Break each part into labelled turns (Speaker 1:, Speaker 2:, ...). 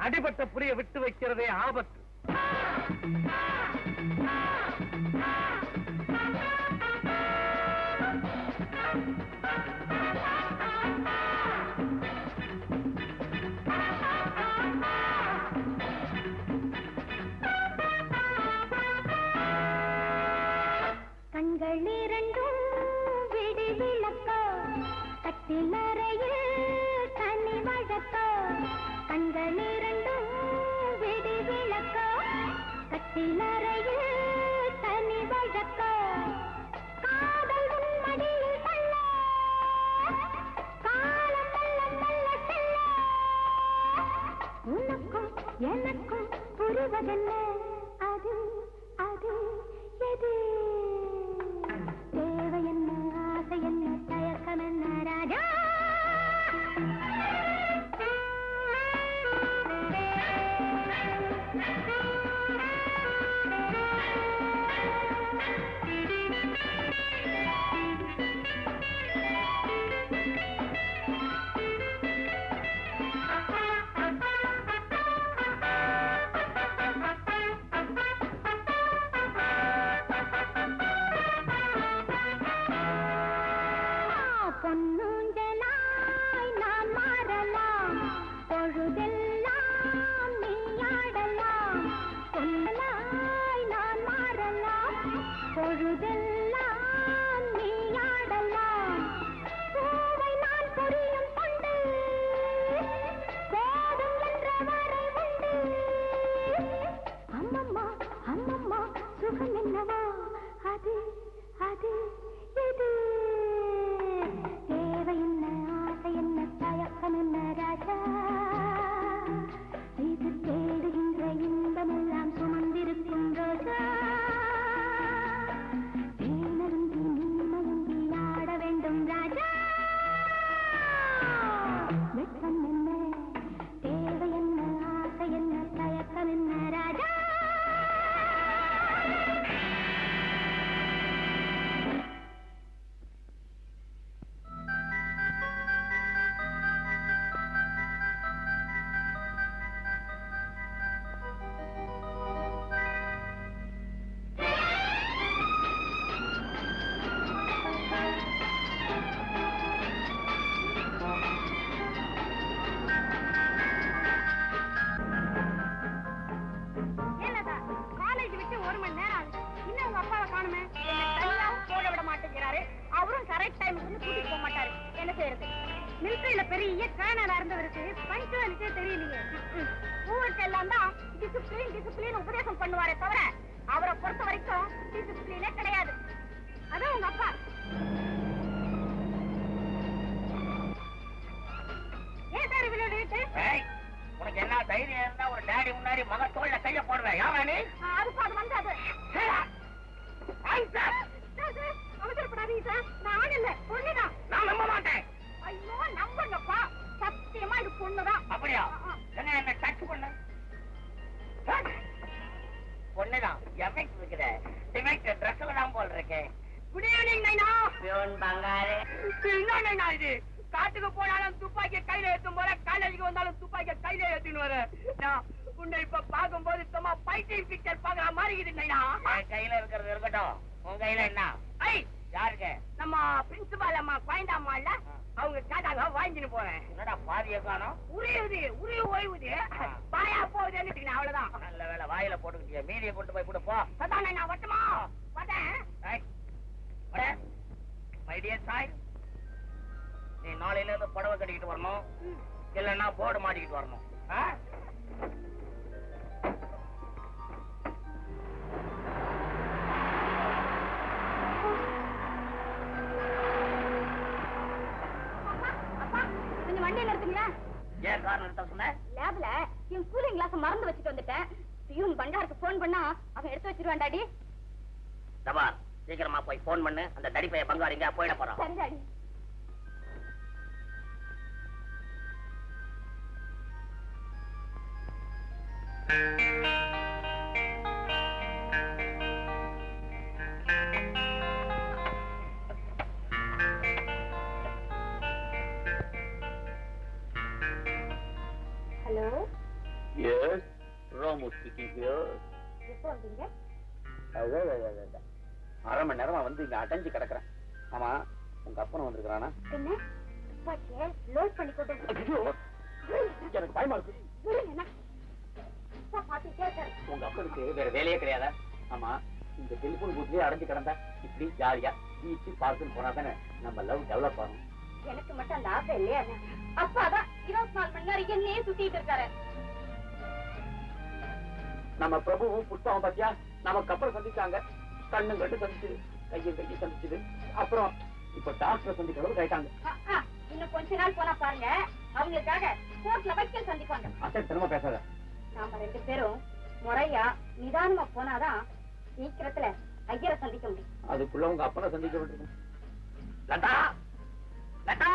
Speaker 1: அடிபட்ட புரிய விட்டு வைக்கிறதே ஆபத்து
Speaker 2: கண்கள் இரண்டும் விடி விளக்கோ கட்டிலறையில் தனி வழக்கோ கண்கள் இரண்டும் விடி விளக்கோ கட்டிலறையில் தனி வழக்கோ காதல் உன் மடியில் தள்ள காலம் மெல்ல மெல்ல செல்ல உனக்கும் எனக்கும் புரிவதென்ன அது அது எது தேவை என்ன ஆசை என்ன தயக்கம் என்ன ராஜா பொன்னூஞ்சலாய் நாம் மாறலாம் பொழுதெல்லாம் நீ ஆடலாம் பொன்னலாய் நாம் மாறலாம் பொழுதெல்லாம் நீ ஆடலாம் பூவை நான் புரியும் கொண்டு போதும் என்ற வரை உண்டு அம்மம்மா அம்மம்மா சுகம் என்னவோ அது அது எது தேவை என்ன ஆசை என்ன தயக்கம் என்ன ராஜா இது தேடுகின்ற இன்பமெல்லாம் சுமந்திருக்கும் ரோஜா தேனருந்தி நீ மயங்கி ஆட வேண்டும் ராஜா வெட்கம் என்ன தேவை என்ன ஆசை என்ன தயக்கம் என்ன ராஜா
Speaker 3: ஏலதா காலேஜ் விட்டு ஒரு மணி நேரம் ஆகுது இன்னும் உங்க அப்பாவை காணுமே என்ன தனியாவும் போட விட மாட்டேங்கிறாரு அவரும் கரெக்ட் டைமுக்கு வந்து கூட்டிட்டு போக மாட்டாரு என்ன செய்யறது மிலிட்டரியில பெரிய கேனரா இருந்தவருக்கு பஞ்சுவாலிட்டே தெரியலையே ஊருக்கு எல்லாம் தான் டிசிப்ளின் டிசிப்ளின் உபதேசம் பண்ணுவாரே தவிர அவரை பொறுத்த வரைக்கும் டிசிப்ளினே கிடையாது அதான் உங்க அப்பா ஏன் சார் இவ்வளவு லேட்டு
Speaker 1: ஏய், உனக்கு என்ன தைரியம் இருந்தா ஒரு டாடி முன்னாடி மக தோல்ல கைய போடுவேன் யாரா நீ
Speaker 3: அதுக்கு அது வந்து அது
Speaker 1: சேரா. ஆன்சர்.
Speaker 3: சார், சார், அவசரப்படாதீங்க சார் நான் ஆண் இல்ல பொண்ணுதான்
Speaker 1: நான் நம்ப மாட்டேன்
Speaker 3: ஐயோ நம்புங்கப்பா சத்தியமா இது பொண்ணுதான்
Speaker 1: அப்படியா என்ன என்ன டச் பண்ணு Touch. பொண்ணுதான் எஃபெக்ட் இருக்குது டிமெக்ட் ட்ரெஸ்ல தான் போல் இருக்கேன்
Speaker 3: குட் ஈவினிங் நைனா
Speaker 1: பியோன் பங்காரு
Speaker 3: என்ன நைனா இது காட்டுக்கு போனாலும் துப்பாக்கிய கையில ஏத்தும் போல காலேஜுக்கு வந்தாலும் துப்பாக்கிய கையில ஏத்தின்னு வர நான் உன்னை இப்ப பாக்கும்போது சும்மா பைத்தியம் பிக்சர் பாக்குற மாதிரி இது நைனா
Speaker 1: என் கையில இருக்கிறது இருக்கட்டும் உன் கையில என்ன
Speaker 3: ஐ
Speaker 1: யாருக்கு
Speaker 3: நம்ம பிரின்சிபால் அம்மா குழந்தை அம்மா இல்ல அவங்க கேட்டாங்க வாங்கின்னு போறேன்
Speaker 1: என்னடா பாதிய காணோம்
Speaker 3: உரியுது உரிய ஓய்வுது பாயா போகுதுன்னு அவ்வளவுதான்
Speaker 1: நல்ல வேலை வாயில போட்டுக்கிட்டிய மீதியை கொண்டு போய் கொடுப்போ
Speaker 3: அதான் நான் வட்டமா வரேன்
Speaker 1: மை டியர் சாய் நீ நாளையில இருந்து புடவை கட்டிக்கிட்டு வரணும் இல்லன்னா போர்டு மாட்டிக்கிட்டு வரணும் ஆ?
Speaker 3: அப்பா கொஞ்சம் வண்டியில இருக்குங்களா
Speaker 1: ஏன் கார் நிறுத்த சொன்ன
Speaker 3: லேப்ல என் கூலிங் கிளாஸ் மறந்து வச்சுட்டு வந்துட்டேன் பியூன் பண்டாருக்கு போன் பண்ணா அவன் எடுத்து வச்சிருவான் டாடி
Speaker 1: தபார் சீக்கிரமா போய் போன் பண்ணு அந்த தடிப்பைய பங்காளிங்க போயிட போறான்
Speaker 3: சரி டாடி ஹலோ எப்போ வந்தீங்க
Speaker 4: அது, அது, அது, அது, அது. அரை மணி நேரமா வந்து இங்க அடைஞ்சு கிடக்குறேன் ஆமா உங்க அப்பனும் வந்திருக்கிறானா
Speaker 3: என்ன துப்பாக்கிய லோட் பண்ணி கொண்டு வந்து-
Speaker 4: ஐயோ, எனக்கு பயமா இருக்கு
Speaker 3: விடுங்க, என்ன? அப்பா பாத்துட்டே இருக்காரு.
Speaker 4: உங்க அப்பனுக்கு வேற வேலையே கிடையாதா ஆமா இந்த டெலிபோன் பூத்லயே அடைஞ்சு கிடந்தா இப்படி ஜாலியா பீச்சு பார்க்குன்னு போனா தானே நம்ம லவ் டெவலப் ஆகும்
Speaker 3: எனக்கு மட்டும் அந்த ஆசை இல்லையா அப்பாதான் இருபத்தி நாலு மணி நேரம் என்னையே சுத்திட்டு இருக்காரு
Speaker 4: நம்ம பிரபுவும் புஷ்பாவும் பாத்தியா நம்ம கப்பல் சந்திச்சாங்க கண்ணு கட்டு சந்திச்சுது கையும் கையும் சந்திச்சுது அப்புறம் இப்ப டாக்டர் சந்திக்கிற அளவுக்கு ஆயிட்டாங்க
Speaker 3: ஆ, ஆ, இன்னும் கொஞ்ச நாள் போனா பாருங்க அவங்களுக்காக கோர்ட்ல வைக்கல் சந்திப்பாங்க
Speaker 4: அசத்தனமா பேசாத
Speaker 3: நாம ரெண்டு பேரும் முறையா நிதானமா போனாதான் சீக்கிரத்துல ஐயரை சந்திக்க முடியும்
Speaker 4: அதுக்குள்ள உங்க அப்பனை சந்திக்க வேண்டியிருக்கும் லதா லதா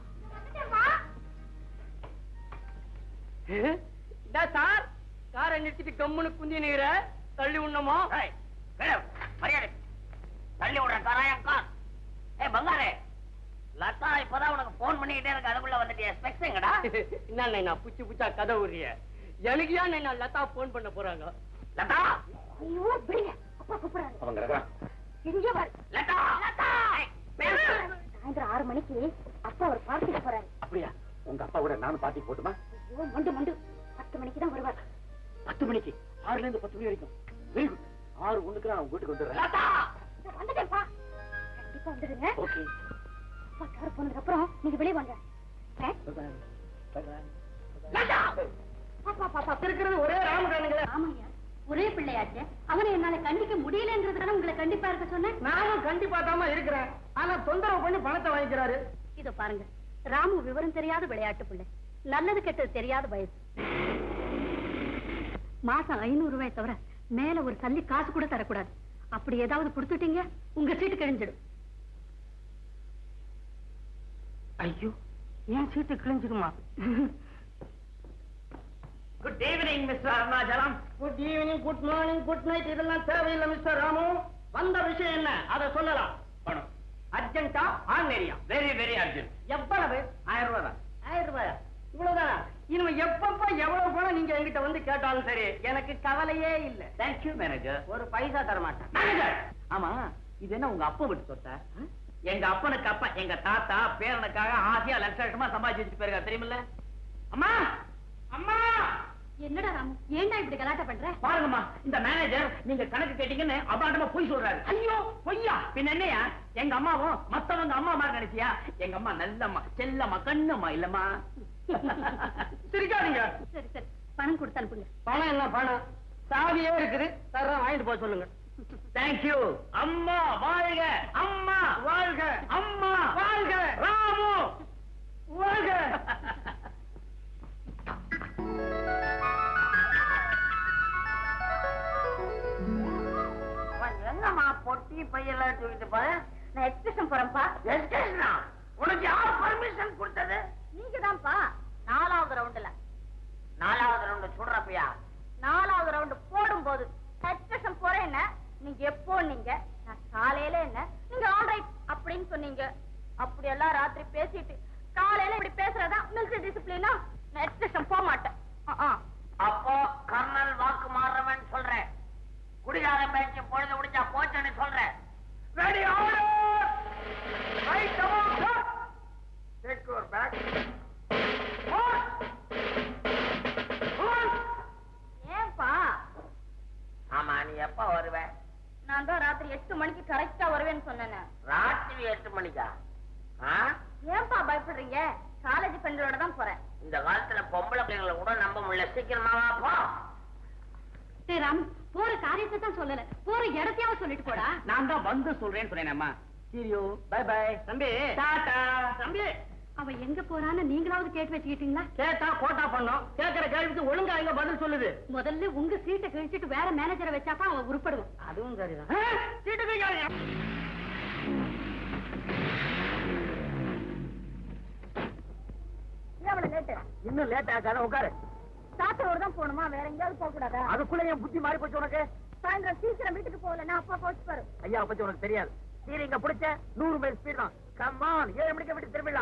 Speaker 1: சார் காரை நிறுத்திட்டு கம்முனு குந்தி நீர தள்ளி உண்ணமோ
Speaker 5: மரியாதை தள்ளி விடுறேன் தராயம் கார் ஏ பங்காரே லதா இப்பதான் உனக்கு போன் பண்ணிக்கிட்டே இருக்கு அதுக்குள்ள வந்துட்டு ஸ்பெக்ஸ் எங்கடா
Speaker 1: என்ன நான் புச்சு புச்சா கதை உரிய எனக்கு ஏன் நான் லதா போன் பண்ண போறாங்க
Speaker 5: லதா
Speaker 3: ஐயோ விடுங்க அப்பா கூப்பிடுறாரு
Speaker 4: அவங்க இருக்கிறான்
Speaker 3: இங்க வர
Speaker 5: லதா லதா ஏய், பேசு.
Speaker 3: சாயந்தரம் ஆறு மணிக்கு அப்பா ஒரு பார்ட்டிக்கு போறாரு
Speaker 4: அப்படியா உங்க அப்பா கூட நானும் பாட்டி போட்டுமா
Speaker 3: ஐயோ மண்டு மண்டு பத்து மணிக்கு தான் வருவார்
Speaker 4: பத்து மணிக்கு ஆறுல இருந்து பத்து மணி வரைக்கும் வெரி குட் ஆறு ஒண்ணுக்கு நான் வீட்டுக்கு வந்துடுறேன்
Speaker 5: லதா
Speaker 3: நான் வந்துட்டேன்ப்பா கண்டிப்பா வந்துடுங்க
Speaker 4: ஓகே
Speaker 3: அப்பா கார் போனதுக்கு அப்புறம் நீங்க வெளியே வாங்க ஆ?
Speaker 5: லதா
Speaker 3: பாப்பா பாப்பா
Speaker 1: இருக்கிறது ஒரே ராமகானுங்களே
Speaker 3: ஆமாய்யா ஒரே பிள்ளையாச்சே அவனை என்னால கண்டிக்க முடியலன்றதுனால உங்களை கண்டிப்பா இருக்க சொன்னேன்
Speaker 1: நானும் கண்டிப்பா தாமா இருக்கிறேன் ஆனா தொந்தரவு பண்ணி பணத்தை வாங்கிக்கிறாரு
Speaker 3: இதோ பாருங்க ராமு விவரம் தெரியாத விளையாட்டு பிள்ளை நல்லது கெட்டது தெரியாத வயசு மாசம் ஐநூறு ரூபாய் தவிர மேல ஒரு சல்லி காசு கூட தரக்கூடாது அப்படி ஏதாவது கொடுத்துட்டீங்க உங்க சீட்டு கிழிஞ்சிடும்
Speaker 1: ஐயோ ஏன் சீட்டு கிழிஞ்சிருமா
Speaker 5: good evening mister Arunachalam
Speaker 1: good evening good morning good night இதெல்லாம் தேவையில்லை மிஸ்டர் ராமு வந்த விஷயம் என்ன அதை சொல்லலாம்
Speaker 5: பணம்
Speaker 1: அர்ஜென்டா ஆன்லைனியா
Speaker 5: வெரி வெரி அர்ஜென்ட்
Speaker 1: எவ்வளவு
Speaker 5: ஆயிரம் ரூபாய் தான்
Speaker 1: ஆயிரம் ரூபாயா இவ்வளவுதானா இனிமே எப்பப்ப எவ்வளவு பணம் நீங்க என்கிட்ட வந்து கேட்டாலும் சரி எனக்கு கவலையே இல்ல
Speaker 5: தேங்க்யூ மேனேஜர்
Speaker 1: ஒரு பைசா தர மாட்டேன்
Speaker 5: மேனேஜர் ஆமா இது என்ன உங்க அப்பா விட்டு சொத்த எங்க அப்பனுக்கு அப்பா எங்க தாத்தா பேரனுக்காக ஆசையா லட்ச லட்சமா சம்பாதிச்சு வச்சுட்டு போயிருக்காரு தெரியுமில்ல அம்மா அம்மா
Speaker 3: என்னடா ராமு ஏன்டா இப்படி கலாட்டம் பண்ற
Speaker 5: பாருங்கம்மா இந்த மேனேஜர் நீங்க கணக்கு கேட்டீங்கன்னு அபாண்டமா பொய் சொல்றாரு ஐயோ பொய்யா பின்ன என்னையா எங்க அம்மாவும் மத்தவங்க அம்மா மாதிரி நினைச்சியா எங்க அம்மா நல்லம்மா செல்லம்மா கண்ணம்மா இல்லம்மா
Speaker 1: சிரிக்காதீங்க
Speaker 3: சரி சரி பணம் கொடுத்து அனுப்புங்க
Speaker 1: பணம் என்ன பணம் சாவியே இருக்குது தர்றேன் வாங்கிட்டு போக சொல்லுங்க
Speaker 5: தேங்க்யூ அம்மா வாழ்க அம்மா
Speaker 1: வாழ்க
Speaker 5: அம்மா
Speaker 1: வாழ்க
Speaker 5: ராமு
Speaker 1: வாழ்க
Speaker 5: என்னம்மா பொட்டி பையெல்லாம் தூக்கிட்டு போற
Speaker 3: நான் எக்ஸ்பிரஷன் போறேன்ப்பா
Speaker 5: எஸ்டேஷனா உனக்கு யார் பர்மிஷன் கொடுத்தது
Speaker 3: நீங்க தான்ப்பா நாலாவது ரவுண்டுல
Speaker 5: நாலாவது ரெண்டு சுடுறப்பையா
Speaker 3: நாலாவது ரவுண்டு போடும்போது எக்ஸ்பிரஷன் போறேன் என்ன நீங்க எப்போ நீங்க நான் காலையில என்ன நீங்க ஆல்ரைட் அப்படின்னு சொன்னீங்க அப்படி எல்லாம் ராத்திரி பேசிட்டு காலையில இப்படி பேசுறதா மிலிட்டரி டிசிப்ளினா நான் எக்ஸ்பிரஷன் போக மாட்டேன் ஆ, ஆ.
Speaker 5: அப்போ கர்னல் வாக்கு மாறுறவன் சொல்றேன் குடிகார பேச்சு பொழுது முடிஞ்சா போச்சுன்னு சொல்றேன் ready order right about take your bag
Speaker 3: ஏன்பா
Speaker 5: ஆமா நீ எப்ப வருவ
Speaker 3: நான் தான் ராத்திரி எட்டு மணிக்கு கரெக்டா வருவேன்னு சொன்னேனே
Speaker 5: ராத்திரி எட்டு மணிக்கா ஆ?
Speaker 3: ஏன்பா பயப்படுறீங்க காலேஜ் ஃப்ரெண்டோட தான் போறேன்
Speaker 5: இந்த காலத்துல பொம்பளை பிள்ளைங்களை கூட நம்ப முடியல சீக்கிரமா வா போ
Speaker 3: சரி ராம் போற காரியத்தை தான் சொல்லல போற இடத்தையாவது சொல்லிட்டு போடா
Speaker 5: நான் தான் வந்து சொல்றேன்னு சொன்னேனம்மா சீரியோ பை பை
Speaker 1: தம்பி
Speaker 5: டாடா
Speaker 1: தம்பி
Speaker 3: அவ எங்க போறான்னு நீங்களாவது கேட்டு வச்சுக்கிட்டீங்களா
Speaker 1: கேட்டா கோட்டா பண்ணோம் கேட்கிற கேள்விக்கு ஒழுங்கா இங்க பதில் சொல்லுது
Speaker 3: முதல்ல உங்க சீட்டை கழிச்சிட்டு வேற மேனேஜரை வச்சாதான் அவன் உருப்படுவான்
Speaker 1: அதுவும் சரிதான் சீட்டு கைக்காதீங்க.
Speaker 3: அவ்வளவு லேட்டு
Speaker 4: இன்னும் லேட் ஆகாத உட்காரு
Speaker 3: சாத்தோடு தான் போகணுமா வேற எங்கேயாவது போக கூடாதா
Speaker 4: அதுக்குள்ள என் புத்தி மாறி போச்சு உனக்கு
Speaker 3: சாயந்தரம் சீக்கிரம் வீட்டுக்கு போகலன்னா அப்பா போச்சு பாரு
Speaker 4: ஐயா பத்தி உனக்கு தெரியாது சீரி இங்க பிடிச்ச நூறு மைல் ஸ்பீட் தான் கம்மான் ஏழு மணிக்கு விட்டு திரும்பி